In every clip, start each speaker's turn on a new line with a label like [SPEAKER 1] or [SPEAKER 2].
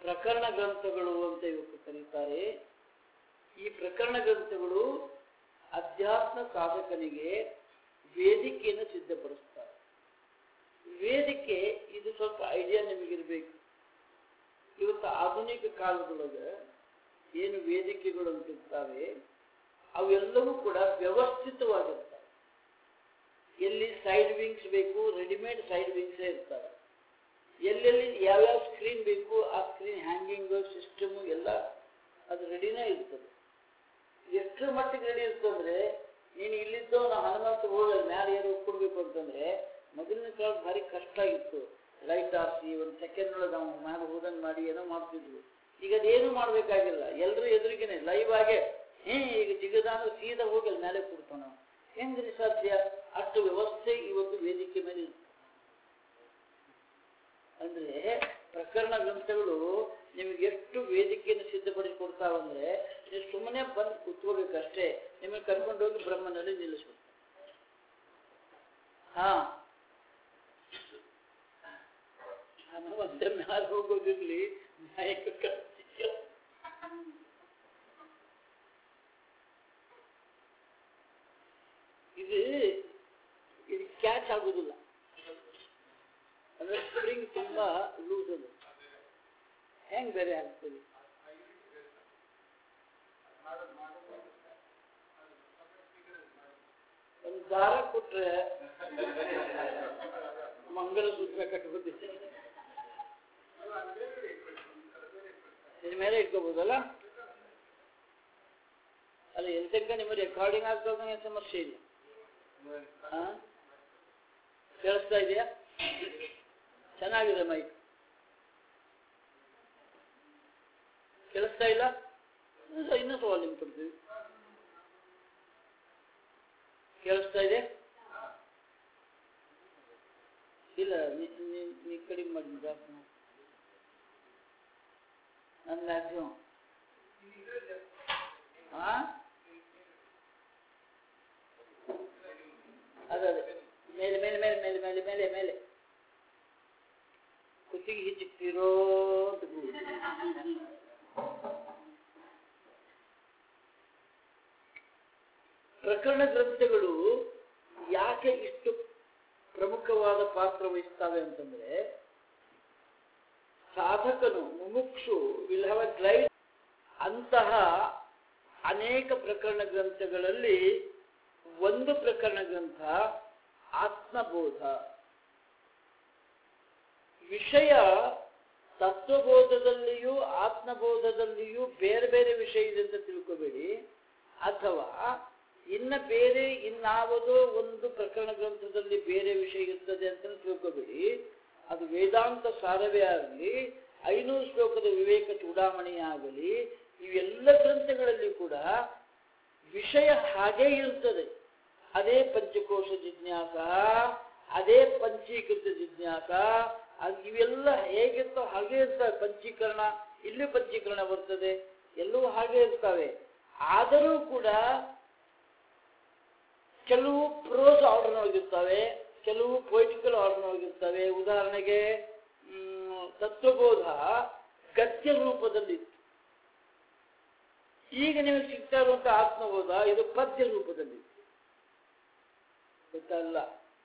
[SPEAKER 1] ಪ್ರಕರಣ ಗ್ರಂಥಗಳು ಅಂತ ಇವತ್ತು ಕರೀತಾರೆ ಈ ಪ್ರಕರಣ ಗ್ರಂಥಗಳು ಅಧ್ಯಾತ್ಮ ಸಾಧಕನಿಗೆ ವೇದಿಕೆಯನ್ನು ಸಿದ್ಧಪಡಿಸ್ತಾರೆ ವೇದಿಕೆ ಇದು ಸ್ವಲ್ಪ ಐಡಿಯಾ ನಿಮಗಿರಬೇಕು ಇವತ್ತು ಆಧುನಿಕ ಕಾಲದೊಳಗೆ ಏನು ವೇದಿಕೆಗಳು ಅಂತಿರ್ತಾವೆ ಅವೆಲ್ಲವೂ ಕೂಡ ವ್ಯವಸ್ಥಿತವಾಗಿರ್ತವೆ ಎಲ್ಲಿ ಸೈಡ್ ವಿಂಗ್ಸ್ ಬೇಕು ರೆಡಿಮೇಡ್ ಸೈಡ್ ವಿಂಗ್ಸೇ ಇರ್ತವೆ ಎಲ್ಲೆಲ್ಲಿ ಯಾವ್ಯಾವ ಸ್ಕ್ರೀನ್ ಬೇಕು ಆ ಸ್ಕ್ರೀನ್ ಹ್ಯಾಂಗಿಂಗ್ ಸಿಸ್ಟಮು ಎಲ್ಲ ಅದು ರೆಡಿನೇ ಇರ್ತದೆ ಎಷ್ಟರ ಮಟ್ಟಿಗೆ ರೆಡಿ ಇರ್ತಂದ್ರೆ ನೀನು ಇಲ್ಲಿದ್ದೋ ನಾವು ಹನುಮಂತ ಹೋಗಿ ಮ್ಯಾಲೆ ಏನು ಕೊಡ್ಬೇಕು ಅಂತಂದ್ರೆ ಮೊದಲಿನ ಕಾಲ ಭಾರಿ ಕಷ್ಟ ಆಗಿತ್ತು ಲೈಟ್ ಹಾರಿಸಿ ಒಂದು ಸೆಕೆಂಡ್ ಒಳಗೆ ನಾವು ಮ್ಯಾಲೆ ಹೋದಂಗೆ ಮಾಡಿ ಏನೋ ಮಾಡ್ತಿದ್ವಿ ಈಗ ಅದೇನು ಮಾಡಬೇಕಾಗಿಲ್ಲ ಎಲ್ಲರೂ ಎದುರಿಗೇನೆ ಲೈವ್ ಆಗೇ ಹೇ ಈಗ ಜಿಗದಾನ ಸೀದಾ ಹೋಗಿ ಅಲ್ಲಿ ಮೇಲೆ ಕೊಡ್ತಾವ ನಾವು ಹೆಂಗ್ರಿ ಸಾಧ್ಯ ಅಷ್ಟು ವ್ಯವಸ್ಥೆ ಇವತ್ತು ವೇದಿಕೆ ಮೇಲೆ ಇರ್ತದೆ ಅಂದ್ರೆ ಪ್ರಕರಣ ಗ್ರಂಥಗಳು ನಿಮಗೆ ಎಷ್ಟು ವೇದಿಕೆಯನ್ನು ಸಿದ್ಧಪಡಿಸಿ ಕೊಡ್ತಾವಂದ್ರೆ ನೀವು ಸುಮ್ಮನೆ ಬಂದು ಕುತ್ಕೋಬೇಕಷ್ಟೇ ನಿಮಗೆ ಕರ್ಕೊಂಡು ಹೋಗಿ ಬ್ರಹ್ಮನಲ್ಲಿ ನಿಲ್ಲಿಸ್ಬೇಕು ಹಾ ಮತ್ತೆ ಮ್ಯಾಲ ಹೋಗೋದಿರ್ಲಿ ನಾಯಕ ಕರ್ತೀಯ. ಇದು ಇದು ಕ್ಯಾಚ್ ಆಗೋದಿಲ್ಲ ಅಂದ್ರೆ ಸ್ಪ್ರಿಂಗ್ ತುಂಬಾ ಲೂಸ್ ಅದು ಹೆಂಗ್ ಬೇರೆ ಆಗ್ತದೆ ಒಂದು ದಾರ ಕೊಟ್ರೆ ಮಂಗಲಸೂತ್ರ ಕಟ್ಕೋತಿದ್ದೆ ಇದ್ರ ಮೇಲೆ ಇಟ್ಕೋಬೋದಲ್ಲ ಅಲ್ಲ ಎಲ್ಲಿ ತನಕ ನಿಮ್ಮ ರೆಕಾರ್ಡಿಂಗ್ ಆಗ್ತದೆ ಸಮಸ್ಯೆ ಇಲ್ಲ ಹಾ ಕೇಳಿಸ್ತಾ ಇದೆಯಾ ಚೆನ್ನಾಗಿದೆ ಮೈಕ್ ಕೇಳಿಸ್ತಾ ಇಲ್ಲ ಇಲ್ಲ, ಇನ್ನೂ ವಾಲ್ಯೂಮ್ ಕೊಡ್ತೀವಿ ಕೇಳಿಸ್ತಾ ಇದೆ ಇಲ್ಲ ನೀ ನೀ- ನೀ ಕಡಿಮೆ ಮಾಡಿ ಜಾಸ್ತಿ ಮಾಡು. ನನ್ನ ಮ್ಯಾಕ್ಸಿಮಮ್ ಹಾ ಅದೇ ಅದೇ ಮೇಲೆ ಮೇಲೆ ಮೇಲೆ ಮೇಲೆ ಮೇಲೆ ಮೇಲೆ ಮೇಲೆ ಕುತ್ತಿಗೆ ಹಿಚ್ಚಿಟ್ಟಿರೋ ಅಂತ ಕೂಗು. ಪ್ರಕರಣ ಗ್ರಂಥಗಳು ಯಾಕೆ ಇಷ್ಟು ಪ್ರಮುಖವಾದ ಪಾತ್ರ ವಹಿಸ್ತವೆ ಅಂತಂದ್ರೆ ಸಾಧಕನು ಮುಮುಕ್ಷು ವಿಲ್ ಹ್ಯಾವ್ ಅ ಡ್ರೈವ್ ಅಂತಹ ಅನೇಕ ಪ್ರಕರಣ ಗ್ರಂಥಗಳಲ್ಲಿ ಒಂದು ಪ್ರಕರಣ ಗ್ರಂಥ ಆತ್ಮಬೋಧ ವಿಷಯ ತತ್ವಬೋಧದಲ್ಲಿಯೂ ಆತ್ಮಬೋಧದಲ್ಲಿಯೂ ಬೇರೆ ಬೇರೆ ವಿಷಯ ಇದೆ ಅಂತ ತಿಳ್ಕೋಬೇಡಿ ಅಥವಾ ಇನ್ನ ಬೇರೆ ಇನ್ನಾವುದೋ ಒಂದು ಪ್ರಕರಣ ಗ್ರಂಥದಲ್ಲಿ ಬೇರೆ ವಿಷಯ ಇರ್ತದೆ ಅಂತ ತಿಳ್ಕೋಬೇಡಿ ಅದು ವೇದಾಂತ ಸಾರವೇ ಆಗಲಿ ಐನೂರು ಶ್ಲೋಕದ ವಿವೇಕ ಚೂಡಾಮಣಿ ಆಗಲಿ ಇವೆಲ್ಲ ಗ್ರಂಥಗಳಲ್ಲಿ ಕೂಡ ವಿಷಯ ಹಾಗೇ ಇರ್ತದೆ ಅದೇ ಪಂಚಕೋಶ ಜಿಜ್ಞಾಸ ಅದೇ ಪಂಚೀಕೃತ ಜಿಜ್ಞಾಸ ಅದ್ ಇವೆಲ್ಲ ಹೇಗಿರ್ತೋ ಹಾಗೆ ಇರ್ತವೆ ಪಂಚೀಕರಣ ಇಲ್ಲಿ ಪಂಚೀಕರಣ ಬರ್ತದೆ ಎಲ್ಲವೂ ಹಾಗೆ ಇರ್ತವೆ ಆದರೂ ಕೂಡ ಕೆಲವು ಪ್ರೋಸ್ ಆರ್ಡರ್ನೊಳಗಿರ್ತವೆ ಕೆಲವು ಪೊಯಿಟಿಕಲ್ ಆರ್ಡರ್ನೊಳಗಿರ್ತವೆ ಉದಾಹರಣೆಗೆ ಮ್, ತತ್ವಬೋಧ ಗದ್ಯ ರೂಪದಲ್ಲಿತ್ತು ಈಗ ನಿಮಗೆ ಸಿಗ್ತಾ ಇರುವಂತ ಆತ್ಮಬೋಧ ಇದು ಪದ್ಯ ರೂಪದಲ್ಲಿ ಗೊತ್ತಲ್ಲ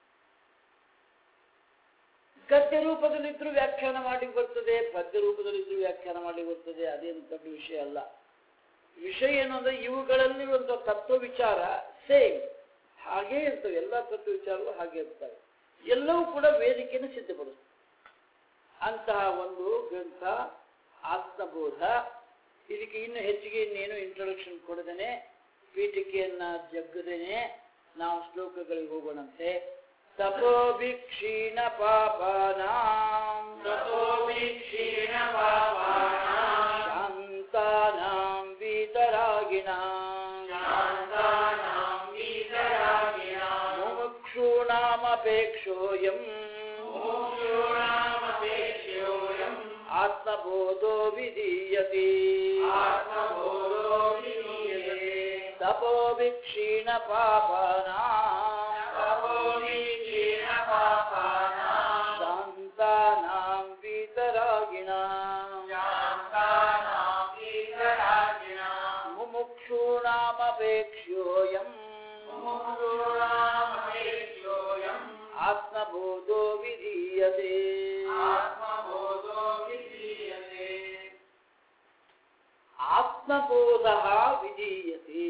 [SPEAKER 1] ಗದ್ಯ ರೂಪದಲ್ಲಿದ್ರೂ ವ್ಯಾಖ್ಯಾನ ಮಾಡ್ಲಿಕ್ಕೆ ಬರ್ತದೆ ಪದ್ಯ ರೂಪದಲ್ಲಿದ್ರೂ ವ್ಯಾಖ್ಯಾನ ಮಾಡ್ಲಿಕ್ಕೆ ಬರ್ತದೆ ಅದೇನು ದೊಡ್ಡ ವಿಷಯ ಅಲ್ಲ ವಿಷಯ ಏನು ಅಂದ್ರೆ ಇವುಗಳಲ್ಲಿ ಒಂದು ತತ್ವ ವಿಚಾರ ಸೇಮ್ ಹಾಗೇ ಇರ್ತವೆ ಎಲ್ಲ ತತ್ವ ವಿಚಾರಗಳು ಹಾಗೆ ಇರ್ತವೆ ಎಲ್ಲವೂ ಕೂಡ ವೇದಿಕೆಯನ್ನು ಸಿದ್ಧಪಡಿಸ್ತವೆ ಅಂತಹ ಒಂದು ಗ್ರಂಥ ಆತ್ಮಬೋಧ ಇದಕ್ಕೆ ಇನ್ನು ಹೆಚ್ಚಿಗೆ ಇನ್ನೇನು ಇಂಟ್ರೊಡಕ್ಷನ್ ಕೊಡದೇನೆ ಪೀಠಿಕೆಯನ್ನ ಜಗ್ಗದೇನೆ ನಾವು ಶ್ಲೋಕಗಳಿಗೆ ಹೋಗೋಣಂತೆ ತಪೋಭಿಕ್ಷೀಣ ಪಾಪಾನಾಂ ಶಾಂತಾನಾಂ ವೀತರಾಗಿಣಾಂ ಮುಮುಕ್ಷೂಣಾಮಪೇಕ್ಷೋಯಂ ಆತ್ಮಬೋಧೋ ವಿಧೀಯತೆ ತಪೋಭಿಕ್ಷೀಣ ಪಾಪಾನಾಂ ಶಾಂತಾನಾಂ ವೀತರಾಗಿಣಾಂ ಮುಮುಕ್ಷೂಣಾಮಪೇಕ್ಷ್ಯೋಯಂ ಆತ್ಮಬೋಧೋ ವಿಧೀಯತೆ ಆತ್ಮಬೋಧ ವಿಧೀಯತೆ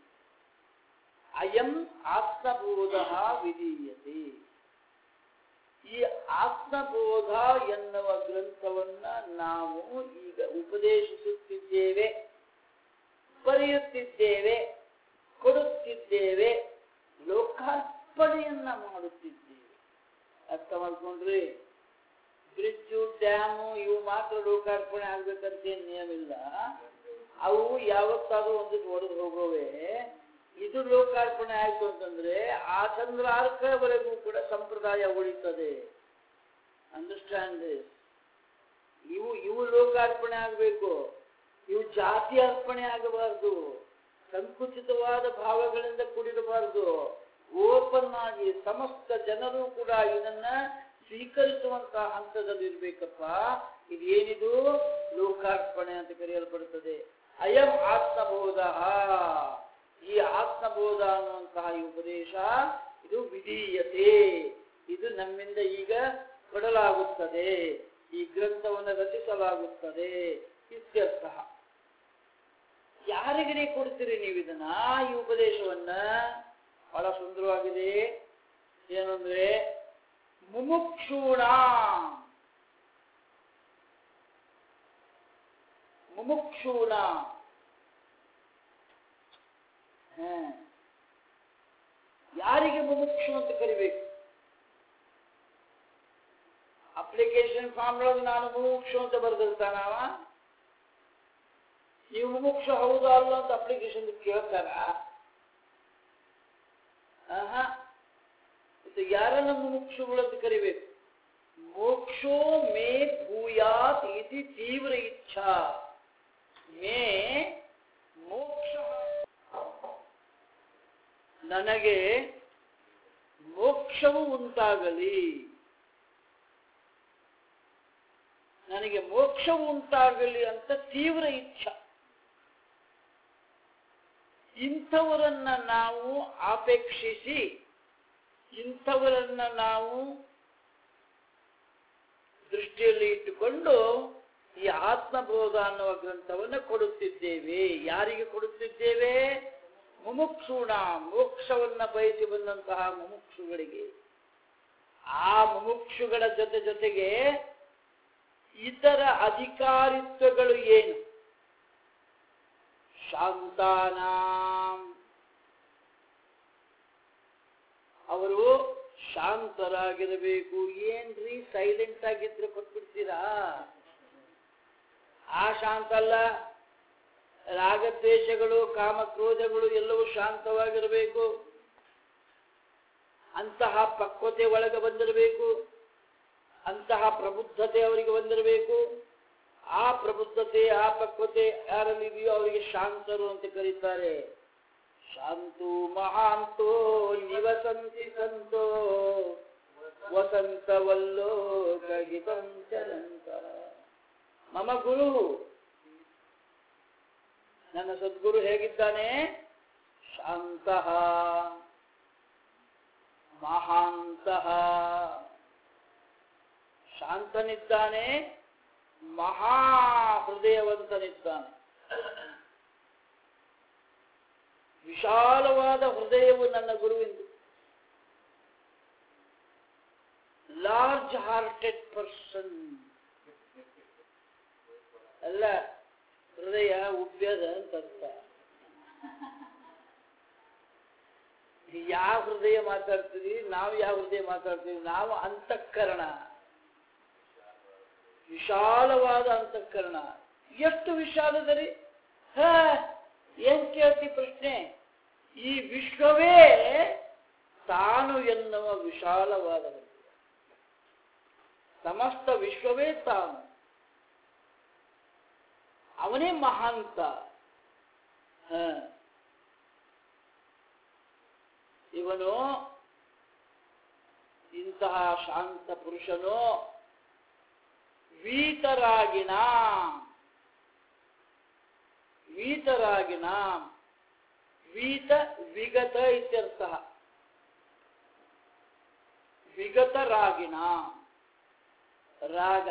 [SPEAKER 1] ಅಯಂ ಆತ್ಮಬೋಧ ವಿಧೀಯತೆ ಈ ಆತ್ಮಬೋಧ ಎನ್ನುವ ಗ್ರಂಥವನ್ನ ನಾವು ಈಗ ಉಪದೇಶಿಸುತ್ತಿದ್ದೇವೆ ಬರೆಯುತ್ತಿದ್ದೇವೆ ಕೊಡುತ್ತಿದ್ದೇವೆ ಲೋಕಾರ್ಪಣೆಯನ್ನ ಮಾಡುತ್ತಿದ್ದೇವೆ ಅರ್ಥ ಮಾಡ್ಕೊಂಡ್ರಿ ಬ್ರಿಡ್ಜು ಡ್ಯಾಮು ಇವು ಮಾತ್ರ ಲೋಕಾರ್ಪಣೆ ಆಗ್ಬೇಕಂತ ಏನ್ ನಿಯಮ ಇಲ್ಲ ಅವು ಯಾವತ್ತಾದ್ರೂ ಒಂದಿಟ್ಟು ಹೊಡೆದು ಹೋಗೋವೆ ಇದು ಲೋಕಾರ್ಪಣೆ ಆಯ್ತು ಅಂತಂದ್ರೆ ಆ ಚಂದ್ರಾರ್ಕವರೆಗೂ ಕೂಡ ಸಂಪ್ರದಾಯ ಉಳಿತದೆ ಅಂಡರ್ಸ್ಟ್ಯಾಂಡ್ ಇವು ಇವು ಲೋಕಾರ್ಪಣೆ ಆಗಬೇಕು ಇವು ಜಾತಿ ಅರ್ಪಣೆ ಆಗಬಾರದು ಸಂಕುಚಿತವಾದ ಭಾವಗಳಿಂದ ಕೂಡಿರಬಾರದು ಓಪನ್ ಆಗಿ ಸಮಸ್ತ ಜನರು ಕೂಡ ಇದನ್ನ ಸ್ವೀಕರಿಸುವಂತಹ ಹಂತದಲ್ಲಿ ಇರ್ಬೇಕಪ್ಪ ಇದೇನಿದು ಲೋಕಾರ್ಪಣೆ ಅಂತ ಕರೆಯಲ್ಪಡುತ್ತದೆ ಅಯಂ ಆತ್ಮಬೋಧ ಈ ಆತ್ಮಬೋಧ ಅನ್ನುವಂತಹ ಈ ಉಪದೇಶ ಇದು ವಿಧೀಯತೆ ಇದು ನಮ್ಮಿಂದ ಈಗ ಕೊಡಲಾಗುತ್ತದೆ ಈ ಗ್ರಂಥವನ್ನು ರಚಿಸಲಾಗುತ್ತದೆ ಇತ್ಯರ್ಥ ಯಾರಿಗೆ ಕೊಡ್ತೀರಿ ನೀವು ಇದನ್ನ ಈ ಉಪದೇಶವನ್ನ ಬಹಳ ಸುಂದರವಾಗಿದೆ ಏನಂದ್ರೆ ಮುಮುಕ್ಷೂಣ ಮುಮುಕ್ಷೂಣ ಹ. ಯಾರಿಗೆ ಮುಮುಕ್ಷು ಅಂತ ಕರಿಬೇಕು ಅಪ್ಲಿಕೇಶನ್ ಫಾರ್ಮ್ ಒಳಗೆ ನಾನು ಮುಮುಕ್ಷು ಅಂತ ಬರೆದಿರ್ತಾನವ ನೀವು ಮುಮುಕ್ಷು ಹೌದಾ ಅಲ್ಲ ಅಂತ ಅಪ್ಲಿಕೇಶನ್ ಕೇಳ್ತಾರ ಆಹಾ ಇದು ಯಾರನ್ನ ಮುಮುಕ್ಷುಗಳು ಅಂತ ಕರಿಬೇಕು ಮೋಕ್ಷೋ ಮೇ ಭೂಯಾತ್ ಇತಿ ತೀವ್ರ ಇಚ್ಛಾ ಮೇ ಮೋಕ್ಷ ನನಗೆ ಮೋಕ್ಷವು ಉಂಟಾಗಲಿ ನನಗೆ ಮೋಕ್ಷವು ಉಂಟಾಗಲಿ ಅಂತ ತೀವ್ರ ಇಚ್ಛಾ ಇಂಥವರನ್ನ ನಾವು ಆಪೇಕ್ಷಿಸಿ ಇಂಥವರನ್ನ ನಾವು ದೃಷ್ಟಿಯಲ್ಲಿ ಇಟ್ಟುಕೊಂಡು ಈ ಆತ್ಮಬೋಧ ಅನ್ನುವ ಗ್ರಂಥವನ್ನು ಕೊಡುತ್ತಿದ್ದೇವೆ ಯಾರಿಗೆ ಕೊಡುತ್ತಿದ್ದೇವೆ ಮುಮುಕ್ಷುಣ ಮೋಕ್ಷವನ್ನ ಬಯಸಿ ಬಂದಂತಹ ಮುಮುಕ್ಷುಗಳಿಗೆ ಆ ಮುಮುಕ್ಷುಗಳ ಜೊತೆ ಜೊತೆಗೆ ಇತರ ಅಧಿಕಾರಿತ್ವಗಳು ಏನು ಶಾಂತಾನಾಂ ಅವರು ಶಾಂತರಾಗಿರಬೇಕು ಏನ್ರಿ ಸೈಲೆಂಟ್ ಆಗಿದ್ರೆ ಕೊಟ್ಬಿಡ್ತೀರಾ ಆ ಶಾಂತ ಅಲ್ಲ ರಾಗದ್ವೇಷಗಳು ಕಾಮಕ್ರೋಧಗಳು ಎಲ್ಲವೂ ಶಾಂತವಾಗಿರಬೇಕು ಅಂತಹ ಪಕ್ವತೆ ಒಳಗೆ ಬಂದಿರಬೇಕು ಅಂತಹ ಪ್ರಬುದ್ಧತೆ ಅವರಿಗೆ ಬಂದಿರಬೇಕು ಆ ಪ್ರಬುದ್ಧತೆ ಆ ಪಕ್ವತೆ ಯಾರಲ್ಲಿದೆಯೋ ಅವರಿಗೆ ಶಾಂತರು ಅಂತ ಕರೀತಾರೆ ಶಾಂತು ಮಹಾಂತೋ ನಿವಸಂತಿ ಸಂತೋ ವಸಂತವಲ್ಲೋಕಹಿತಂ ಚಲಂತ ಮಮ ಗುರು ನನ್ನ ಸದ್ಗುರು ಹೇಗಿದ್ದಾನೆ ಶಾಂತ ಮಹಾಂತಃ ಶಾಂತನಿದ್ದಾನೆ ಮಹಾ ಹೃದಯವಂತನಿದ್ದಾನೆ ವಿಶಾಲವಾದ ಹೃದಯವು ನನ್ನ ಗುರುವಿಂದು ಲಾರ್ಜ್ ಹಾರ್ಟೆಡ್ ಪರ್ಸನ್ ಅಲ್ಲ ಹೃದಯ ಉಬ್ಬ್ಯದ ಅಂತ ಅರ್ಥ ಯಾವ ಹೃದಯ ಮಾತಾಡ್ತೀವಿ ನಾವು ಯಾವ ಹೃದಯ ಮಾತಾಡ್ತೀವಿ ನಾವು ಅಂತಃಕರಣ ವಿಶಾಲವಾದ ಅಂತಃಕರಣ ಎಷ್ಟು ವಿಶಾಲದಲ್ಲಿ ಹ ಏನ್ ಕೇಳ್ತಿ ಪ್ರಶ್ನೆ ಈ ವಿಶ್ವವೇ ತಾನು ಎನ್ನುವ ವಿಶಾಲವಾದ ಹೃದಯ ಸಮಸ್ತ ವಿಶ್ವವೇ ತಾನು ಅವನೇ ಮಹಾಂತ ಹ. ಇವನು ಇಂತಹ ಶಾಂತ ಪುರುಷನು ವೀತರಾಗಿನ ವೀತರಾಗಿನ ವೀತ ವಿಗತ ಇತ್ಯರ್ಥ ವಿಗತ ರಾಗಿಣ ರಾಗ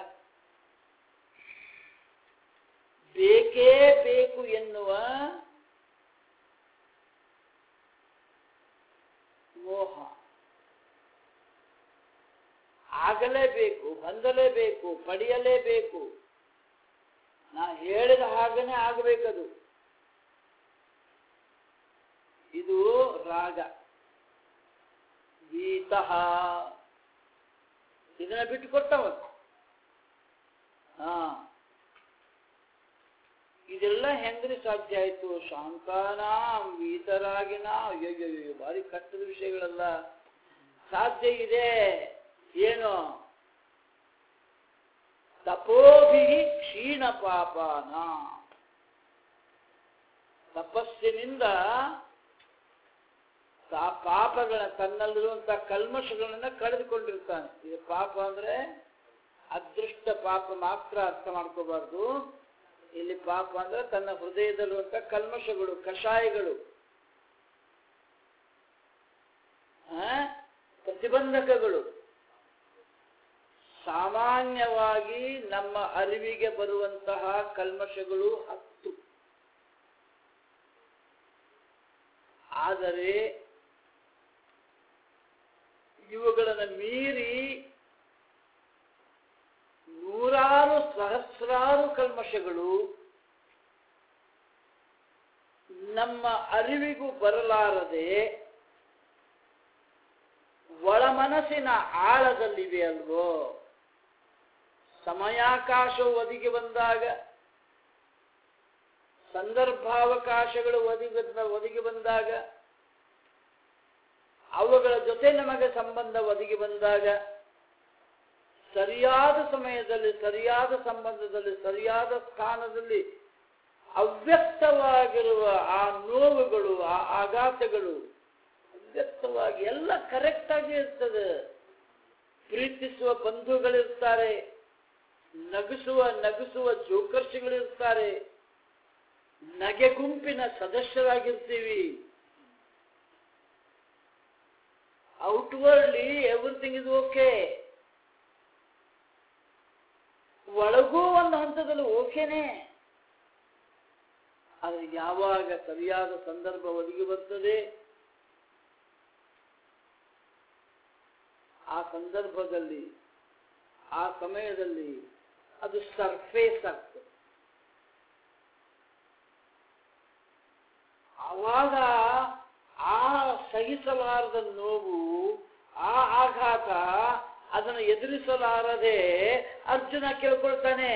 [SPEAKER 1] ಬೇಕೇ ಬೇಕು ಎನ್ನುವ ಮೋಹ ಆಗಲೇಬೇಕು ಹೊಂದಲೇಬೇಕು ಪಡೆಯಲೇಬೇಕು ನಾ ಹೇಳಿದ ಹಾಗೇನೆ ಆಗಬೇಕದು ಇದು ರಾಗ ಗೀತಃ ಇದನ್ನ ಬಿಟ್ಟು ಕೊಟ್ಟವ ಹಾ ಇದೆಲ್ಲ ಹೆಂಗ್ರಿ ಸಾಧ್ಯ ಆಯ್ತು ಶಾಂತಾನಾಂ ವೀತರಾಗಿನ ಅಯ್ಯಯ್ಯೋ ಭಾರಿ ಕಷ್ಟದ ವಿಷಯಗಳೆಲ್ಲ ಸಾಧ್ಯ ಇದೆ ಏನು ತಪೋಭಿ ಕ್ಷೀಣ ಪಾಪಾನ ತಪಸ್ಸಿನಿಂದ ಆ ಪಾಪಗಳ ತನ್ನಲ್ಲಿರುವಂತಹ ಕಲ್ಮಶಗಳನ್ನ ಕಳೆದುಕೊಂಡಿರ್ತಾನೆ ಇದು ಪಾಪ ಅಂದ್ರೆ ಅದೃಷ್ಟ ಪಾಪ ಮಾತ್ರ ಅರ್ಥ ಮಾಡ್ಕೋಬಾರ್ದು ಇಲ್ಲಿ ಪಾಪ ಅಂದ್ರೆ ತನ್ನ ಹೃದಯದಲ್ಲಿರುವಂತಹ ಕಲ್ಮಶಗಳು ಕಷಾಯಗಳು ಆ? ಪ್ರತಿಬಂಧಕಗಳು ಸಾಮಾನ್ಯವಾಗಿ ನಮ್ಮ ಅರಿವಿಗೆ ಬರುವಂತಹ ಕಲ್ಮಶಗಳು ಹತ್ತು ಆದರೆ ಇವುಗಳನ್ನು ಮೀರಿ ನೂರಾರು ಸಹಸ್ರಾರು ಕಲ್ಮಶಗಳು ನಮ್ಮ ಅರಿವಿಗೂ ಬರಲಾರದೆ ಒಳ ಮನಸ್ಸಿನ ಆಳದಲ್ಲಿವೆ ಅಲ್ವೋ ಸಮಯಾಕಾಶವು ಒದಗಿ ಬಂದಾಗ ಸಂದರ್ಭಾವಕಾಶಗಳು ಒದಗಿ ಬಂದ ಒದಗಿ ಬಂದಾಗ ಅವುಗಳ ಜೊತೆ ನಮಗೆ ಸಂಬಂಧ ಒದಗಿ ಬಂದಾಗ ಸರಿಯಾದ ಸಮಯದಲ್ಲಿ ಸರಿಯಾದ ಸಂಬಂಧದಲ್ಲಿ ಸರಿಯಾದ ಸ್ಥಾನದಲ್ಲಿ ಅವ್ಯಕ್ತವಾಗಿರುವ ಆ ನೋವುಗಳು ಆ ಆಘಾತಗಳು ಅವ್ಯಕ್ತವಾಗಿ ಎಲ್ಲ ಕರೆಕ್ಟ್ ಆಗಿ ಇರ್ತದೆ ಪ್ರೀತಿಸುವ ಬಂಧುಗಳಿರ್ತಾರೆ ನಗಿಸುವ ನಗಿಸುವ ಜೋಕರ್ಸಿಗಳಿರ್ತಾರೆ ನಗೆ ಗುಂಪಿನ ಸದಸ್ಯರಾಗಿರ್ತೀವಿ ಔಟ್ವರ್ಡ್ಲಿ ಎವ್ರಿಥಿಂಗ್ ಇಸ್ ಓಕೆ ಒಳಗೂ ಒಂದು ಹಂತದಲ್ಲಿ ಓಕೆನೆ ಆದರೆ ಯಾವಾಗ ಸರಿಯಾದ ಸಂದರ್ಭ ಒದಗಿ ಬರ್ತದೆ ಆ ಸಂದರ್ಭದಲ್ಲಿ ಆ ಸಮಯದಲ್ಲಿ ಅದು ಸರ್ಫೇಸ್ ಆಗ್ತದೆ ಆವಾಗ ಆ ಸಹಿಸಲಾರದ ನೋವು ಆ ಆಘಾತ ಅದನ್ನು ಎದುರಿಸಲಾರದೆ ಅರ್ಜುನ ಕೇಳ್ಕೊಳ್ತಾನೆ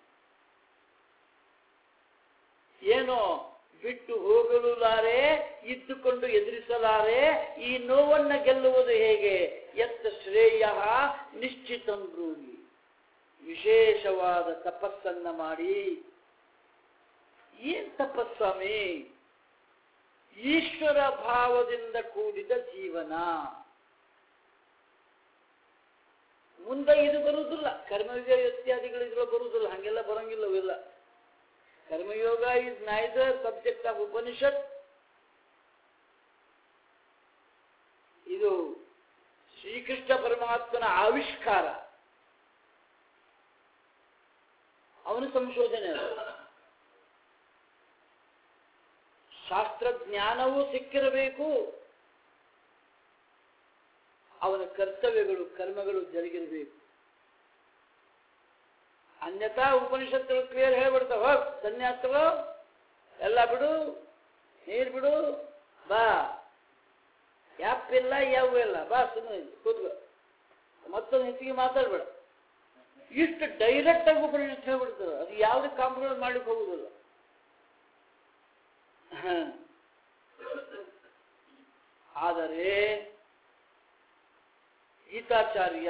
[SPEAKER 1] ಏನು ಬಿಟ್ಟು ಹೋಗಲು ಲಾರೆ ಇದ್ದುಕೊಂಡು ಎದುರಿಸಲಾರೆ ಈ ನೋವನ್ನ ಗೆಲ್ಲುವುದು ಹೇಗೆ ಎತ್ತ ಶ್ರೇಯ ನಿಶ್ಚಿತಂ ಬ್ರೂಹಿ ವಿಶೇಷವಾದ ತಪಸ್ಸನ್ನ ಮಾಡಿ ಏನ್ ತಪಸ್ವಾಮಿ ಈಶ್ವರ ಭಾವದಿಂದ ಕೂಡಿದ ಜೀವನ ಮುಂದೆ ಇದು ಬರುವುದಿಲ್ಲ ಕರ್ಮಯೋಗ ಇತ್ಯಾದಿಗಳು ಇದ್ರಲ್ಲಿ ಬರುವುದಿಲ್ಲ ಹಂಗೆಲ್ಲ ಬರಂಗಿಲ್ಲ ಅವೆಲ್ಲ Karmayoga is neither subject of Upanishad ಇದು ಶ್ರೀಕೃಷ್ಣ ಪರಮಾತ್ಮನ ಆವಿಷ್ಕಾರ ಅವನ ಸಂಶೋಧನೆ ಅದು ಶಾಸ್ತ್ರಜ್ಞಾನವೂ ಸಿಕ್ಕಿರಬೇಕು ಅವನ ಕರ್ತವ್ಯಗಳು ಕರ್ಮಗಳು ಜರುಗಿರಬೇಕು ಅನ್ಯಥಾ ಉಪನಿಷತ್ತುಗಳು ಕ್ಲಿಯರ್ ಹೇಳ್ಬಿಡ್ತಾವ ಸನ್ಯಾಸಗಳು ಎಲ್ಲ ಬಿಡು ನೀರು ಬಿಡು ಬಾ ಯಾಪಿಲ್ಲ ಯಾವ ಇಲ್ಲ ಬಾ ಸುಮ್ಮನೆ ಕೂತ್ಕೋ ಮತ್ತೊಂದು ಹೆಚ್ಚಿಗೆ ಮಾತಾಡ್ಬೇಡ ಇಷ್ಟು ಡೈರೆಕ್ಟ್ ಆಗಿ ಉಪನಿಷತ್ತು ಹೇಳ್ಬಿಡ್ತದೆ ಅದು ಯಾವುದೇ ಕಾಂಪ್ರಮೈಸ್ ಮಾಡ್ಲಿಕ್ಕೆ ಹೋಗುದಿಲ್ಲ ಹ. ಆದರೆ ಗೀತಾಚಾರ್ಯ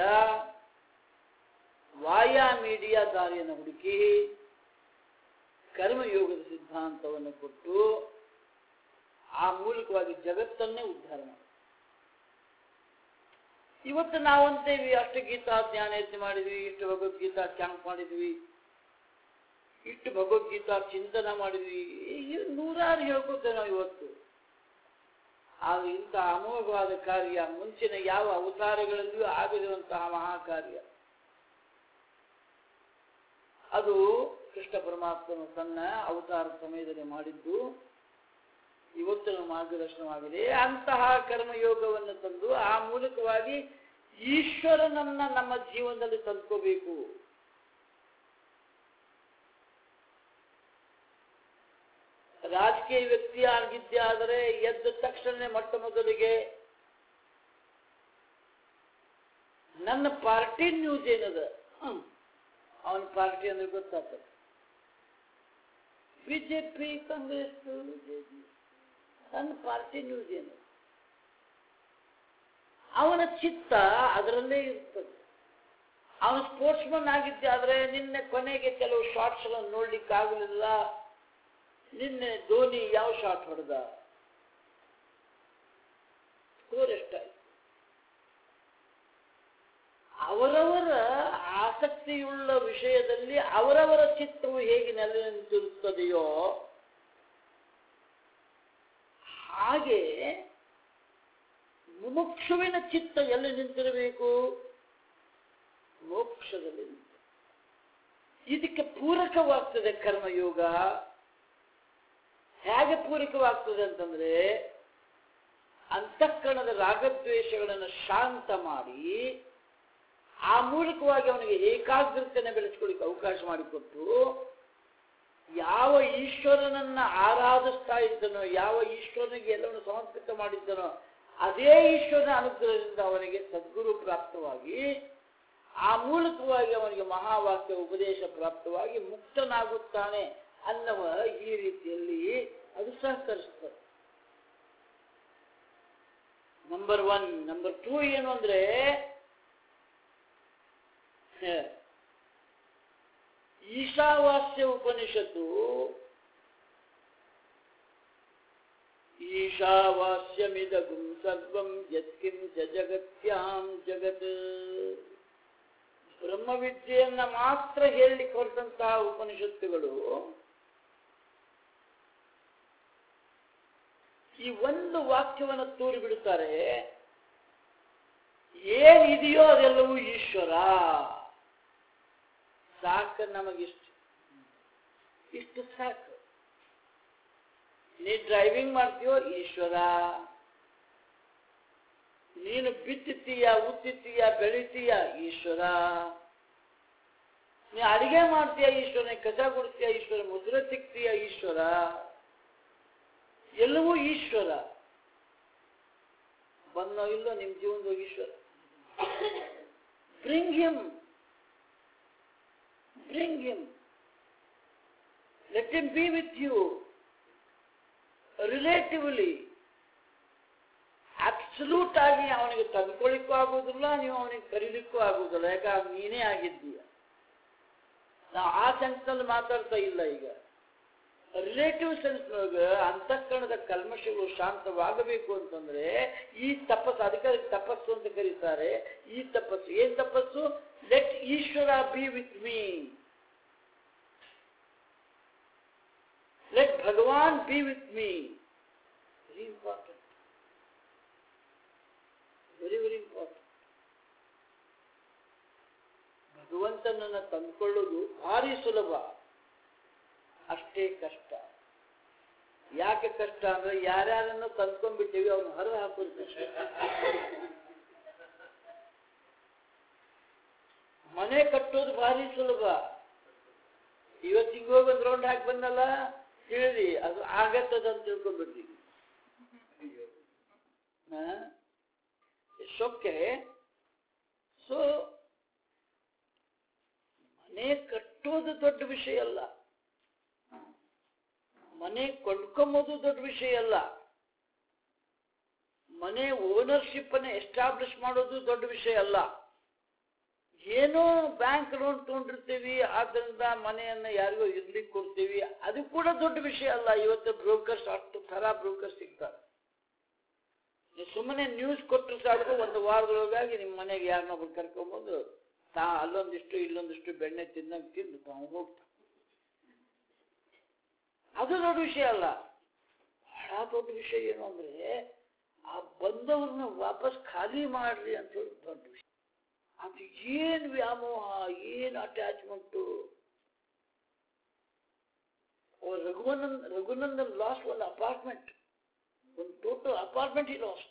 [SPEAKER 1] ವಾಯಾ ಮೀಡಿಯಾ ದಾರಿಯನ್ನು ಹುಡುಕಿ ಕರ್ಮಯೋಗದ ಸಿದ್ಧಾಂತವನ್ನು ಕೊಟ್ಟು ಆ ಮೂಲಕವಾಗಿ ಜಗತ್ತನ್ನೇ ಉದ್ಧಾರ ಮಾಡಿ ಇವತ್ತು ನಾವು ಅಂತೇವಿ ಅಷ್ಟು ಗೀತಾ ಜ್ಞಾನ ಯತ್ನ ಮಾಡಿದ್ವಿ ಇಷ್ಟು ಭಗವದ್ಗೀತಾ ಕ್ಯಾಂಪ್ ಮಾಡಿದ್ವಿ ಇಷ್ಟು ಭಗವದ್ಗೀತಾ ಚಿಂತನ ಮಾಡಿದ್ವಿ ಈ ನೂರಾರು ಹೇಳ್ಕೊತೇವೆ ನಾವು ಇವತ್ತು ಆದರೆ ಇಂತಹ ಅಮೋಘವಾದ ಕಾರ್ಯ ಮುಂಚಿನ ಯಾವ ಅವತಾರಗಳಲ್ಲಿಯೂ ಆಗದಿರುವಂತಹ ಮಹಾಕಾರ್ಯ ಅದು ಕೃಷ್ಣ ಪರಮಾತ್ಮನು ತನ್ನ ಅವತಾರ ಸಮಯದಲ್ಲಿ ಮಾಡಿದ್ದು ಇವತ್ತಿನ ಮಾರ್ಗದರ್ಶನವಾಗಿದೆ ಅಂತಹ ಕರ್ಮಯೋಗವನ್ನು ತಂದು ಆ ಮೂಲಕವಾಗಿ ಈಶ್ವರನನ್ನ ನಮ್ಮ ಜೀವನದಲ್ಲಿ ತಂದ್ಕೋಬೇಕು ರಾಜಕೀಯ ವ್ಯಕ್ತಿ ಆಗಿದ್ದೆ ಆದರೆ ಎದ್ದ ತಕ್ಷಣ ಮೊಟ್ಟ ಮೊದಲಿಗೆ ನನ್ನ ಪಾರ್ಟಿ ನ್ಯೂಸ್ ಏನದ ಅವನ ಪಾರ್ಟಿ ಅಂದ್ರೆ ಗೊತ್ತಾಗ್ತದೆ ಬಿಜೆಪಿ ಕಾಂಗ್ರೆಸ್ ನನ್ನ ಪಾರ್ಟಿ ನ್ಯೂಸ್ ಏನು ಅವನ ಚಿತ್ತ ಅದರಲ್ಲೇ ಇರ್ತದೆ ಅವನು ಸ್ಪೋರ್ಟ್ಸ್ಮನ್ ಆಗಿದ್ದೆ ಆದರೆ ನಿನ್ನೆ ಕೊನೆಗೆ ಕೆಲವು ಶಾರ್ಟ್ಸ್ಗಳನ್ನು ನೋಡ್ಲಿಕ್ಕೆ ಆಗಲಿಲ್ಲ ನಿನ್ನೆ ಧೋನಿ ಯಾವ ಶಾಟ್ ಹೊಡೆದ ಸ್ಕೋರ್ ಎಷ್ಟಾಯ್ತು ಅವರವರ ಆಸಕ್ತಿಯುಳ್ಳ ವಿಷಯದಲ್ಲಿ ಅವರವರ ಚಿತ್ತವು ಹೇಗೆ ನೆಲೆ ನಿಂತಿರುತ್ತದೆಯೋ ಹಾಗೆ ಮುಮುಕ್ಷುವಿನ ಚಿತ್ತ ಎಲ್ಲಿ ನಿಂತಿರಬೇಕು ಮೋಕ್ಷದಲ್ಲಿ ನಿಂತ ಇದಕ್ಕೆ ಪೂರಕವಾಗ್ತದೆ ಕರ್ಮಯೋಗ ಹೇಗೆ ಪೂರಕವಾಗ್ತದೆ ಅಂತಂದ್ರೆ ಅಂತಃಕರಣದ ರಾಗದ್ವೇಷಗಳನ್ನು ಶಾಂತ ಮಾಡಿ ಆ ಮೂಲಕವಾಗಿ ಅವನಿಗೆ ಏಕಾಗ್ರತೆಯನ್ನು ಬೆಳೆಸ್ಕೊಳ್ಳಿಕ್ಕೆ ಅವಕಾಶ ಮಾಡಿಕೊಟ್ಟು ಯಾವ ಈಶ್ವರನನ್ನ ಆರಾಧಿಸ್ತಾ ಇದ್ದನೋ ಯಾವ ಈಶ್ವರನಿಗೆ ಎಲ್ಲವನ್ನು ಸಮರ್ಪಿತ ಮಾಡಿದ್ದನೋ ಅದೇ ಈಶ್ವರನ ಅನುಗ್ರಹದಿಂದ ಅವನಿಗೆ ಸದ್ಗುರು ಪ್ರಾಪ್ತವಾಗಿ ಆ ಮೂಲಕವಾಗಿ ಅವನಿಗೆ ಮಹಾವಾಕ್ಯ ಉಪದೇಶ ಪ್ರಾಪ್ತವಾಗಿ ಮುಕ್ತನಾಗುತ್ತಾನೆ ಅನ್ನುವ ಈ ರೀತಿಯಲ್ಲಿ ಅದು ಸಹಕರಿಸ್ತದೆ ನಂಬರ್ ಒನ್ ನಂಬರ್ ಟೂ ಏನು ಅಂದ್ರೆ ಹ, ಈಶಾವಾಸ್ಯ ಉಪನಿಷತ್ತು ಈಶಾವಾಸ್ಯಮಿದಗುಂ ಸರ್ವಂ ಯತ್ಕಿಂ ಚ ಜಗತ್ಯಾಂ ಜಗತ್ ಬ್ರಹ್ಮವಿದ್ಯೆಯನ್ನ ಮಾತ್ರ ಹೇಳಲಿಕ್ಕೆ ಹೊರಟಂತಹ ಉಪನಿಷತ್ತುಗಳು ಈ ಒಂದು ವಾಕ್ಯವನ್ನು ತೂರಿ ಬಿಡುತ್ತಾರೆ ಏನಿದೆಯೋ ಅದೆಲ್ಲವೂ ಈಶ್ವರ ಸಾಕು ನಮಗಿಷ್ಟು ಇಷ್ಟು ಸಾಕು ನೀ ಡ್ರೈವಿಂಗ್ ಮಾಡ್ತೀಯೋ ಈಶ್ವರ ನೀನು ಬಿತ್ತುತ್ತೀಯ ಉತ್ತುತ್ತೀಯ ಬೆಳಿತೀಯ ಈಶ್ವರ ನೀ ಅಡಿಗೆ ಮಾಡ್ತೀಯ ಈಶ್ವರ ನೀ ಕಸ ಕೊಡ್ತೀಯ ಈಶ್ವರ ಮುದ್ರೆ ತಿಕ್ತೀಯ ಈಶ್ವರ ಎಲ್ಲವೂ ಈಶ್ವರ ಬಂದೋ ಇಲ್ಲೋ ನಿಮ್ಮ ಜೀವನದ Ishwara bring him bring him let him be with you relatively absolute ಆಗಿ ಅವನಿಗೆ ತಂದ್ಕೊಳ್ಳಿಕ್ಕೂ ಆಗುವುದಿಲ್ಲ ನೀವು ಅವನಿಗೆ ಕರೀಲಿಕ್ಕೂ ಆಗುವುದಿಲ್ಲ ಯಾಕಂದ್ರೆ ನೀನೇ ಆಗಿದ್ದೀಯ ನಾವು ಆ ಸೆನ್ಸ್ನಲ್ಲಿ ಮಾತಾಡ್ತಾ ಇಲ್ಲ ಈಗ ರಿಲೇಟಿವ್ ಸೆನ್ಸ್ನೊಳಗೆ ಅಂತಃಕರಣದ ಕಲ್ಮಶಗಳು ಶಾಂತವಾಗಬೇಕು ಅಂತಂದ್ರೆ ಈ ತಪಸ್ಸು ಅದಕ್ಕೆ ಅದಕ್ಕೆ ತಪಸ್ಸು ಅಂತ ಕರೀತಾರೆ ಈ ತಪಸ್ಸು ಏನ್ ತಪಸ್ಸು let Ishwara be with me let Bhagavan be with me very important very very important ಭಗವಂತನನ್ನ ತಂದ್ಕೊಳ್ಳೋದು ಭಾರಿ ಸುಲಭ ಅಷ್ಟೇ ಕಷ್ಟ ಯಾಕೆ ಕಷ್ಟ ಅಂದ್ರೆ ಯಾರ್ಯಾರನ್ನು ತಂದ್ಕೊಂಡ್ಬಿಟ್ಟಿವಿ ಅವ್ರನ್ನ ಹೊರಗೆ ಹಾಕೋದು ಕಷ್ಟ ಮನೆ ಕಟ್ಟೋದು ಭಾರಿ ಸುಲಭ ಇವತ್ತಿಗೆ ಹೋಗಿ ಒಂದು ರೌಂಡ್ ಹಾಕಿ ಬಂದಲ್ಲ ತಿಳಿದಿ ಅದು ಆಗತ್ತದ ಅಂತ ತಿಳ್ಕೊಂಡ್ಬಿಡ್ರಿ ಸೊಕ್ಕೆ ಸೊ ಮನೆ ಕಟ್ಟೋದು ದೊಡ್ಡ ವಿಷಯ ಅಲ್ಲ ಮನೆ ಕೊಂಡ್ಕೊಂಬೋದು ದೊಡ್ಡ ವಿಷಯ ಅಲ್ಲ ಮನೆ ಓನರ್ಶಿಪ್ ಅನ್ನ ಎಸ್ಟಾಬ್ಲಿಷ್ ಮಾಡೋದು ದೊಡ್ಡ ವಿಷಯ ಅಲ್ಲ ಏನೋ ಬ್ಯಾಂಕ್ ಲೋನ್ ತಗೊಂಡಿರ್ತೀವಿ ಆದ್ರಿಂದ ಮನೆಯನ್ನ ಯಾರಿಗೋ ಇರ್ಲಿಕ್ಕೆ ಕೊಡ್ತೀವಿ ಅದು ಕೂಡ ದೊಡ್ಡ ವಿಷಯ ಅಲ್ಲ ಇವತ್ತು ಬ್ರೋಕರ್ಸ್ ಅಷ್ಟು ಥರ ಬ್ರೋಕರ್ಸ್ ಸಿಗ್ತಾರೆ ನೀವು ಸುಮ್ಮನೆ ನ್ಯೂಸ್ ಕೊಟ್ಟರು ಸಾಕು ಒಂದು ವಾರದೊಳಗಾಗಿ ನಿಮ್ಮ ಮನೆಗೆ ಯಾರನ್ನೊಬ್ರು ಕರ್ಕೊಂಬಂದು ತಾ ಅಲ್ಲೊಂದಿಷ್ಟು ಇಲ್ಲೊಂದಿಷ್ಟು ಬೆಣ್ಣೆ ತಿನ್ನಂಗೆ ತಿಂದು ತಾವು ಹೋಗ್ತಾ ಅದು ದೊಡ್ಡ ವಿಷಯ ಅಲ್ಲ ಬಹಳ ದೊಡ್ಡ ವಿಷಯ ಏನು ಅಂದ್ರೆ ಆ ಬಂದವ್ರನ್ನ ವಾಪಸ್ ಖಾಲಿ ಮಾಡ್ರಿ ಅಂತ ಹೇಳಿ ದೊಡ್ಡ ವಿಷಯ ಅದು ಏನ್ ವ್ಯಾಮೋಹ ಏನ್ ಅಟ್ಯಾಚ್ಮೆಂಟು ರಘುವನಂದ್ ರಘುನಂದನ್ ಲಾಸ್ಟ್ ಒಂದು ಅಪಾರ್ಟ್ಮೆಂಟ್ ಒಂದು ಟೋಟಲ್ ಅಪಾರ್ಟ್ಮೆಂಟ್ ಈ ಲಾಸ್ಟ್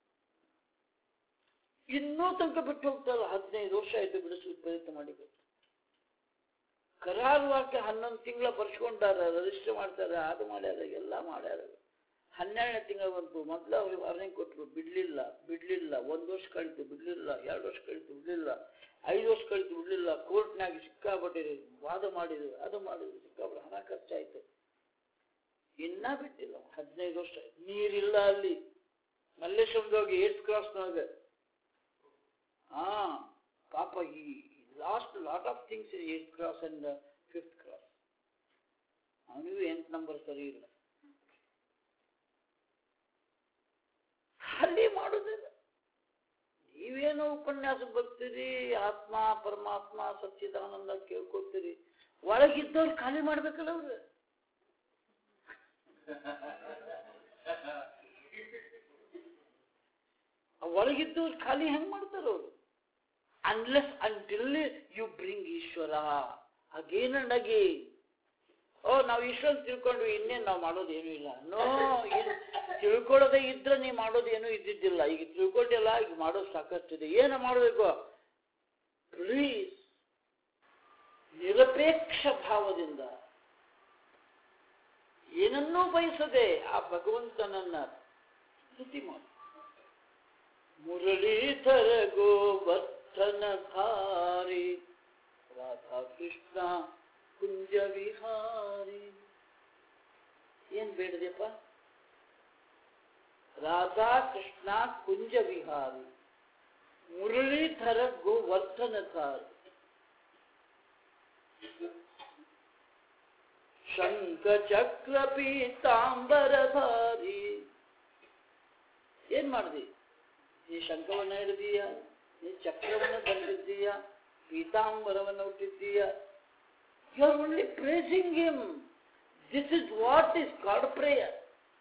[SPEAKER 1] ಇನ್ನೂ ತನಕ ಬಿಟ್ಟು ಹೋಗ್ತಾರಲ್ಲ ಹದಿನೈದು ವರ್ಷ ಆಯ್ತು ಬಿಡಿಸುವ ಪ್ರಯತ್ನ ಮಾಡಿದ್ರು ಕರಾರುವಾಕ್ಯ ಹನ್ನೊಂದು ತಿಂಗಳ ಬರ್ಸ್ಕೊಂಡಾರ ರಿಜಿಸ್ಟರ್ ಮಾಡ್ತಾರ ಅದು ಮಾಡ್ಯಾರ ಎಲ್ಲ ಮಾಡ್ಯಾರ ಹನ್ನೆರಡನೇ ತಿಂಗಳ ಬಂತು ಮೊದಲು ಅವ್ರಿಗೆ ವಾರ್ನಿಂಗ್ ಕೊಟ್ಟರು ಬಿಡ್ಲಿಲ್ಲ ಬಿಡ್ಲಿಲ್ಲ ಒಂದು ವರ್ಷ ಕಳಿತು ಬಿಡ್ಲಿಲ್ಲ ಎರಡು ವರ್ಷ ಕಳಿತು ಬಿಡ್ಲಿಲ್ಲ ಐದು ವರ್ಷ ಕಳಿತು ಬಿಡ್ಲಿಲ್ಲ ಕೋರ್ಟ್ನಾಗ ಸಿಕ್ಕಾಪಟ್ಟೆ ವಾದ ಮಾಡಿದ್ರು ಅದು ಮಾಡಿದ್ರು ಸಿಕ್ಕಾಪಟ್ಟೆ ಹಣ ಖರ್ಚಾಯ್ತು ಇನ್ನ ಬಿಟ್ಟಿಲ್ಲ ಹದಿನೈದು ವರ್ಷ ನೀರಿಲ್ಲ ಅಲ್ಲಿ ಮಲ್ಲೇಶ್ವರದೊಳಗೆ ಏಟ್ ಕ್ರಾಸ್ನೊಳಗೆ ಹಾ ಪಾಪ ಈ last lot of things eight cross and fifth cross ಅವನಿಗೂ ಎಂಟು ನಂಬರ್ ಸರಿ ಇಲ್ಲ ಖಾಲಿ ಮಾಡೋದಿಲ್ಲ ನೀವೇನೋ ಉಪನ್ಯಾಸ ಬರ್ತೀರಿ ಆತ್ಮ ಪರಮಾತ್ಮ ಸಚ್ಚಿದಾನಂದ ಕೇಳ್ಕೊತೀರಿ ಒಳಗಿದ್ದವ್ರು ಖಾಲಿ ಮಾಡ್ಬೇಕಲ್ಲ ಅವ್ರು ಆ ಒಳಗಿದ್ದವ್ರು ಖಾಲಿ ಹೆಂಗ್ ಮಾಡ್ತಾರ ಅವರು unless until you bring Ishwara again and again ಓ ನಾವು ಈಶ್ವರನ್ ತಿಳ್ಕೊಂಡ್ವಿ ಇನ್ನೇನು ನಾವು ಮಾಡೋದು ಏನೂ ಇಲ್ಲ ನೋ ತಿಳ್ಕೊಳ್ಳೋದೇ ಇದ್ರೆ ನೀವು ಮಾಡೋದು ಏನೂ ಇದ್ದಿದ್ದಿಲ್ಲ ಈಗ ತಿಳ್ಕೊಂಡಿಲ್ಲ ಈಗ ಮಾಡೋದು ಸಾಕಷ್ಟಿದೆ ಏನು ಮಾಡಬೇಕು ಪ್ಲೀಸ್ ನಿರಪೇಕ್ಷ ಭಾವದಿಂದ ಏನನ್ನೂ ಬಯಸದೆ ಆ ಭಗವಂತನನ್ನ ಸ್ತುತಿ ಮಾಡಿ ಮುರಳೀಧರ ಗೋವರ್ಧನ ಧಾರಿ ರಾಧಾ ಕೃಷ್ಣ ಕುಂಜ ವಿಹಾರಿ ಏನ್ ಬೇಡದೆಪ್ಪ ರಾಧಾ ಕೃಷ್ಣ ಕುಂಜ ವಿಹಾರಿ ಮುರಳೀಧರ ಗೋವರ್ಧನ ಧಾರಿ ಶಂಖ ಚಕ್ರ ಪೀತಾಂಬರಧಾರಿ ಏನ್ ಮಾಡ್ದಿ ನೀ ಶಂಖವನ್ನ ಹಿಡಿದೀಯ ನೀ ಚಕ್ರವನ್ನ ಧರಿಸಿದ್ದೀಯ ಪೀತಾಂಬರವನ್ನ ಹುಟ್ಟಿದ್ದೀಯ you are only praising him this is what is god prayer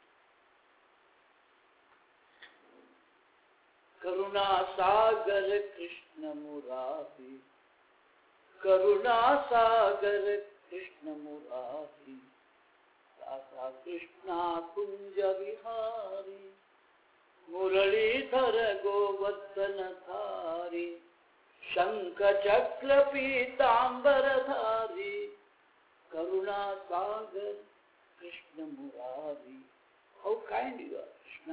[SPEAKER 1] ಕರುಣಾ ಸಾಗರ ಕೃಷ್ಣ ಮುರಾರಿ ಕರುಣಾ ಸಾಗರ ಕೃಷ್ಣ ಮುರಾರಿ ರಾಧಾ ಕೃಷ್ಣ ಕುಂಜ ವಿಹಾರಿ ಮುರಳೀಧರ ಗೋವರ್ಧನ ಧಾರಿ ಶಂಖ ಚಕ್ರ ಪೀತಾಂಬರಧಾರಿ ಕರುಣಾ ಸಾಗರ್ Krishna Murari how kind you are Krishna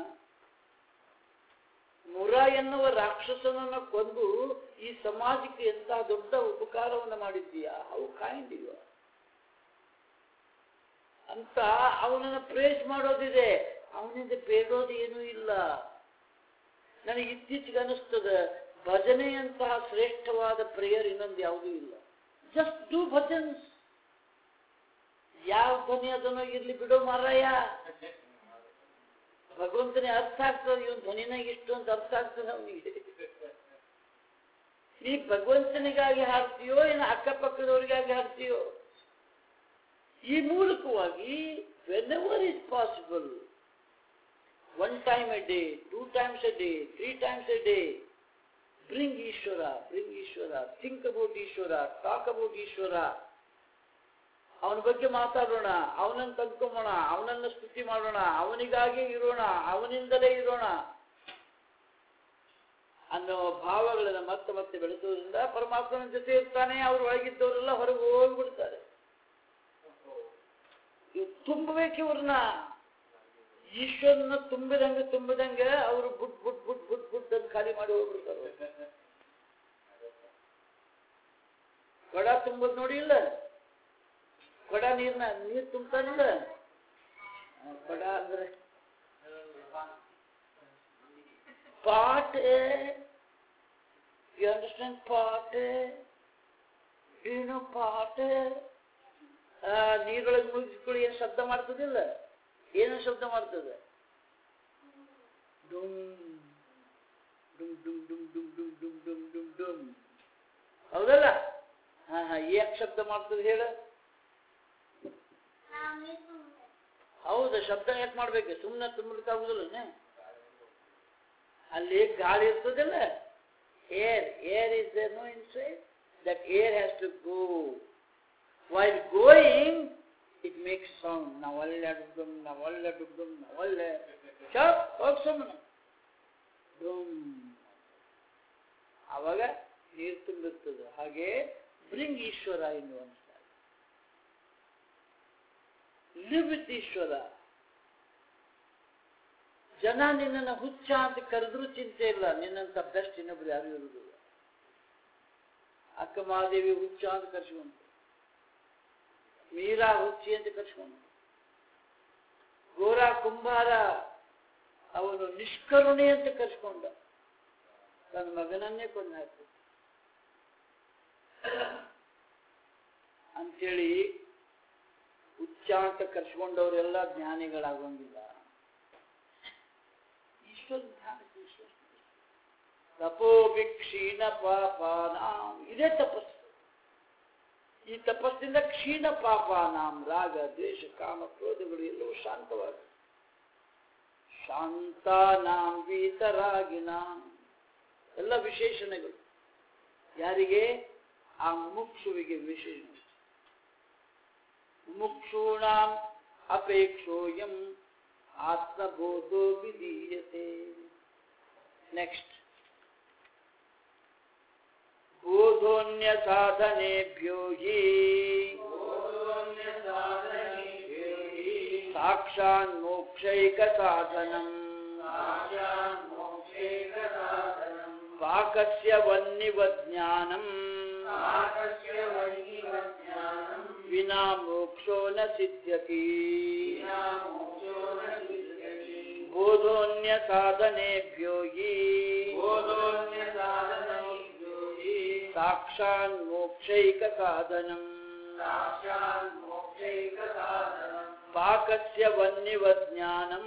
[SPEAKER 1] Mura ಎನ್ನುವ ರಾಕ್ಷಸನನ್ನ ಕೊಂದು ಈ ಸಮಾಜಕ್ಕೆ ಎಂತ ದೊಡ್ಡ ಉಪಕಾರವನ್ನು ಮಾಡಿದ್ದೀಯಾ ಹೌ ಕೈಂಡ್ ಯು ಆರ್ ಅಂತ ಅವನನ್ನ ಪ್ರೇಸ್ ಮಾಡೋದಿದೆ ಅವನಿಂದ ಬೇಡೋದು ಏನೂ ಇಲ್ಲ ನನಗೆ ಇತ್ತೀಚೆಗೆ ಅನಿಸ್ತದೆ ಭಜನೆಯಂತಹ ಶ್ರೇಷ್ಠವಾದ ಪ್ರೇಯರ್ ಇನ್ನೊಂದು ಯಾವುದೂ ಇಲ್ಲ ಜಸ್ಟ್ ಡೂ ಭಜನ್ಸ್ ಯಾವ ಧ್ವನಿ ಅದನ್ನೋ ಇರ್ಲಿ ಬಿಡೋ ಮಾರಾಯ ಭಗವಂತನೇ ಅರ್ಥ ಆಗ್ತದೆ ಇವನ್ ಧ್ವನಿನಾಗ ಇಷ್ಟು ಅಂತ ಅರ್ಥ ಆಗ್ತದೆ ಅವನಿಗೆ ನೀ ಭಗವಂತನಿಗಾಗಿ ಹಾಡ್ತೀಯೋ ಏನು ಅಕ್ಕಪಕ್ಕದವರಿಗಾಗಿ ಹಾಡ್ತೀಯೋ ಈ ಮೂಲಕವಾಗಿ whenever is possible one time a day two times a day three times a day bring Ishwara bring Ishwara think about Ishwara talk about Ishwara ಅವನ ಬಗ್ಗೆ ಮಾತಾಡೋಣ ಅವನನ್ನು ತಂದ್ಕೊಂಬೋಣ ಅವನನ್ನು ಸ್ತುತಿ ಮಾಡೋಣ ಅವನಿಗಾಗಿ ಇರೋಣ ಅವನಿಂದಲೇ ಇರೋಣ ಅನ್ನೋ ಭಾವಗಳನ್ನು ಮತ್ತೆ ಮತ್ತೆ ಬೆಳೆಸೋದ್ರಿಂದ ಪರಮಾತ್ಮನ ಜೊತೆ ಇರ್ತಾನೆ ಅವ್ರ ಒಳಗಿದ್ದವರೆಲ್ಲ ಹೊರಗೆ ಹೋಗ್ಬಿಡ್ತಾರೆ ಇವ್ ತುಂಬಬೇಕು ಇವ್ರನ್ನ ಈಶ್ವರನ ತುಂಬಿದಂಗೆ ತುಂಬಿದಂಗೆ ಅವರು ಬುಟ್ ಬುಟ್ ಬುಟ್ ಬುಟ್ ಬುಟ್ ಅಂತ ಖಾಲಿ ಮಾಡಿ ಹೋಗ್ಬಿಡ್ತಾರೆ ಕೊಡ ತುಂಬೋದು ನೋಡಿ ಇಲ್ಲ ಕೊಡ ನೀರ್ನ ನೀರ್ ತುಂಬ್ತಾನಿಲ್ಲ ಆ, ಕೊಡ ಅಂದ್ರೆ ಪಾಟ್ ಯು ಅಂಡರ್ಸ್ಟ್ಯಾಂಡ್ ಪಾಟ್ ಏನು ಪಾಟ್ ನೀರೊಳಗೆ ಮುಗಿಸ್ಕೊಳ್ಳಿ ಏನು ಶಬ್ದ ಮಾಡ್ತದಿಲ್ಲ ಏನು ಶಬ್ದ ಮಾಡ್ತದೆ ಡುಮ್ ಡುಮ್ ಡುಮ್ ಡುಮ್ ಡುಮ್ ಡುಮ್ ಡುಮ್ ಡುಮ್ ಡುಮ್ ಡುಮ್ ಹೌದಲ್ಲ ಹಾ ಹಾ ಯಾಕೆ ಶಬ್ದ ಮಾಡ್ತದೆ ಹೇಳ ಹೌದು ಶಬ್ದ ಯಾಕೆ ಮಾಡ್ಬೇಕು ಸುಮ್ಮನೆ ತುಂಬಲಿಕ್ಕಾಗುದಿಲ್ಲ ಅಲ್ಲಿ ಗಾಳಿ ಇರ್ತದಿಲ್ಲ air air is there no inside that air has to go while going it makes sound ನಾವೊಳ್ಳೆ ಡುಗ್ಡುಮ್ ನಾವೊಳ್ಳೆ ಡುಗ್ಡುಮ್ ನಾವೊಳ್ಳೆ ಚಪ್ ಹೋಗ್ ಸುಮ್ಮನೆ ಡುಮ್ ಆವಾಗ ನೀರು ತುಂಬಿರ್ತದೆ ಹಾಗೆ ಬ್ರಿಂಗ್ ಈಶ್ವರ ಇನ್ನು ಅನಿಸ್ತಾರೆ ಲಿವ್ ವಿತ್ ಈಶ್ವರ ಜನ ನಿನ್ನನ್ನು ಹುಚ್ಚ ಅಂತ ಕರೆದ್ರೂ ಚಿಂತೆ ಇಲ್ಲ ನಿನ್ನಂತ ಬೆಸ್ಟ್ ಇನ್ನೊಬ್ರು ಯಾರು ಇರುವುದಿಲ್ಲ ಅಕ್ಕ ಮಹಾದೇವಿ ಹುಚ್ಚ ಅಂತ ಕರ್ಸ್ಕೊಂಡು ಮೀರಾ ಹುಚ್ಚಿ ಅಂತ ಕರ್ಸ್ಕೊಂಡು ಗೋರ ಕುಂಬಾರ ಅವನು ನಿಷ್ಕರುಣೆ ಅಂತ ಕರ್ಸ್ಕೊಂಡ ತನ್ನ ಮಗನನ್ನೇ ಕೊಂದು ಹಾಕಿದ ಅಂಥೇಳಿ ಹುಚ್ಚ ಅಂತ ಕರ್ಸ್ಕೊಂಡವರೆಲ್ಲ ಜ್ಞಾನಿಗಳಾಗೋಂಗಿಲ್ಲ ಈಶ್ವರ ಧ್ಯಾನ ಈಶ್ವರ ತಪೋಭಿ ಕ್ಷೀಣ ಪಾಪಾನಾಂ ಇದೇ ತಪಸ್ಸು ಈ ತಪಸ್ಸಿಂದ ಕ್ಷೀಣ ಪಾಪಾನಾಂ ರಾಗ ದ್ವೇಷ ಕಾಮ ಕ್ರೋಧಗಳು ಎಲ್ಲವೂ ಶಾಂತವಾಗ ಶಾಂತಾನಾಂ ವೀತರಾಗಿನಾಂ ಎಲ್ಲ ವಿಶೇಷಣಗಳು ಯಾರಿಗೆ ಆ ಮುಕ್ಷುವಿಗೆ ವಿಶೇಷ ಮುಕ್ಷೂಣಾಂ ಅಪೇಕ್ಷೋಯಂ ಆತ್ಮಬೋಧೋ ವಿಧೀಯತೆ ನೆಕ್ಸ್ಟ್ ಬೋಧೋನ್ಯ ಸಾಧನೆಭ್ಯೋ ಹಿ ಸಾಕ್ಷಾನ್ ಮೋಕ್ಷೈಕ ಸಾಧನಂ ಪಾಕಸ್ಯ ವನ್ನಿವ ಜ್ಞಾನಂ ವಿನಾ ಮೋಕ್ಷೋ ನ ಸಿದ್ಧ್ಯತಿ ಬೋಧೋನ್ಯ ಸಾಧನೆಭ್ಯೋ ಹಿ ಸಾಕ್ಷಾನ್ ಮೋಕ್ಷೈಕ ಸಾಧನಂ ಪಾಕಸ್ಯ ವನ್ನಿವ ಜ್ಞಾನಂ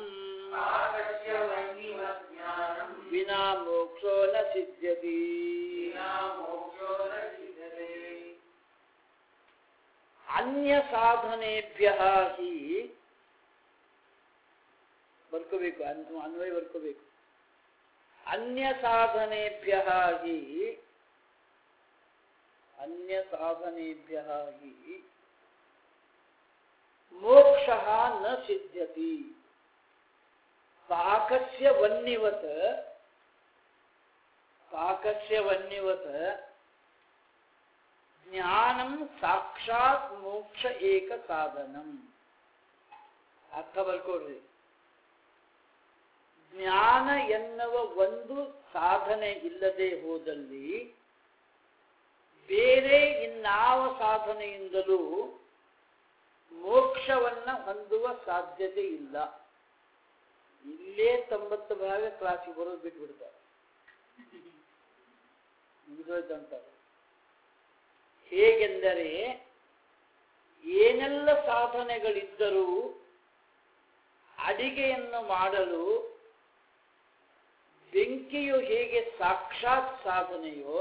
[SPEAKER 1] ವಿನಾ ಮೋಕ್ಷೋ ನ ಸಿದ್ಧ್ಯತಿ ಅನ್ಯ ಸಾಧನೆಭ್ಯ ಹಿ ಬರ್ಕೋಬೇಕು ಅನ್- ಅನ್ವಯ ಬರ್ಕೋಬೇಕು ಅನ್ಯ ಸಾಧನೆಭ್ಯ ಹಿ ಅನ್ಯ ಸಾಧನೆಭ್ಯ ಹಿ ಮೋಕ್ಷ ನ ಸಿದ್ಧ್ಯತಿ ಪಾಕಸ್ಯ ವನ್ನಿವತ್ ಪಾಕಸ್ಯ ವನ್ನಿವತ್ ಜ್ಞಾನಂ ಸಾಕ್ಷಾತ್ ಮೋಕ್ಷ ಏಕ ಸಾಧನಂ ಅರ್ಥ ಬರ್ಕೊಡ್ರಿ ಜ್ಞಾನ ಎನ್ನುವ ಒಂದು ಸಾಧನೆ ಇಲ್ಲದೆ ಹೋದಲ್ಲಿ ಬೇರೆ ಇನ್ನಾವ ಸಾಧನೆಯಿಂದಲೂ ಮೋಕ್ಷವನ್ನ ಹೊಂದುವ ಸಾಧ್ಯತೆ ಇಲ್ಲ ಇಲ್ಲೇ ತೊಂಬತ್ತು ಭಾಗ ಕ್ಲಾಸಿಗೆ ಬರೋದು ಬಿಟ್ಬಿಡ್ತಾರೆ ಮುಗಿದೋಯ್ತಂತಾರೆ ಹೇಗೆಂದರೆ ಏನೆಲ್ಲ ಸಾಧನೆಗಳಿದ್ದರೂ ಅಡಿಗೆಯನ್ನು ಮಾಡಲು ಬೆಂಕಿಯು ಹೇಗೆ ಸಾಕ್ಷಾತ್ ಸಾಧನೆಯೋ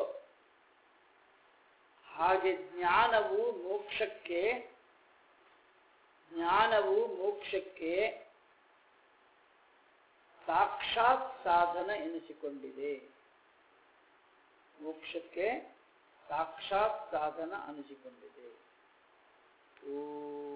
[SPEAKER 1] ಹಾಗೆ ಜ್ಞಾನವು ಮೋಕ್ಷಕ್ಕೆ ಜ್ಞಾನವು ಮೋಕ್ಷಕ್ಕೆ ಸಾಕ್ಷಾತ್ ಸಾಧನ ಎನಿಸಿಕೊಂಡಿದೆ ಮೋಕ್ಷಕ್ಕೆ ಸಾಕ್ಷಾತ್ ಸಾಧನ ಅನಿಸಿಕೊಂಡಿದೆ ಓ